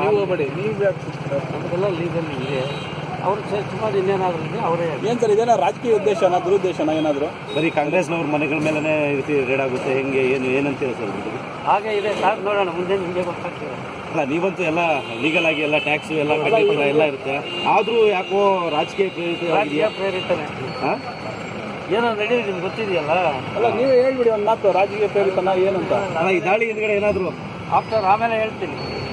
ನೀವು ಹೋಗ್ಬೇಡಿ ನೀವು ಯಾಕೆ ನಮಗೆಲ್ಲ ಲೀಗಲ್ ಇದೆ ಅವ್ರು ಸುಮಾರು ಇನ್ನೇನಾದ್ರು ಇದೆ ಅವರೇ ಏನ್ ಸರ್ ಇದೇನೋ ರಾಜಕೀಯ ಉದ್ದೇಶನ ದುರುದ್ದೇಶನ ಏನಾದ್ರು ಬರೀ ಕಾಂಗ್ರೆಸ್ನವ್ರ ಮನೆಗಳ ಮೇಲೆ ಈ ರೀತಿ ರೇಡ್ ಆಗುತ್ತೆ ಹೆಂಗೆ ಏನು ಏನಂತೀರ ಸರ್ ಇದ್ರ ಬಗ್ಗೆ? ಹಾಗೆ ಇದೆ ಸರ್ ನೋಡೋಣ ಮುಂದೆ ನಿಮಗೆ ಗೊತ್ತಾಗ್ತದೆ ಅಲ್ಲ ನೀವಂತೂ ಎಲ್ಲ ಲೀಗಲ್ ಆಗಿ ಎಲ್ಲ ಟ್ಯಾಕ್ಸ್ ಎಲ್ಲ ಕಟ್ಟಿರ್ತೀರ ಎಲ್ಲ ಇರುತ್ತೆ ಆದ್ರೂ ಯಾಕೋ ರಾಜಕೀಯ ಪ್ರೇರಿತ ರಾಜಕೀಯ ಪ್ರೇರಿತನೆ ಹಾ? ಏನೋ ನಡೆಯುದು ನಿಮ್ಗೆ ಗೊತ್ತಿದೆಯಲ್ಲ ಅಲ್ಲ ನೀವೇ ಹೇಳ್ಬಿಡಿ ಒಂದು ಮಾತು ರಾಜಕೀಯ ಪ್ರೇರಿತನ ಏನಂತ ಅಲ್ಲ ಈ ದಾಳಿ ಹಿಂದ್ಗಡೆ ಏನಾದ್ರು ಆಫ್ಟರ್ ಆಮೇಲೆ ಹೇಳ್ತೀನಿ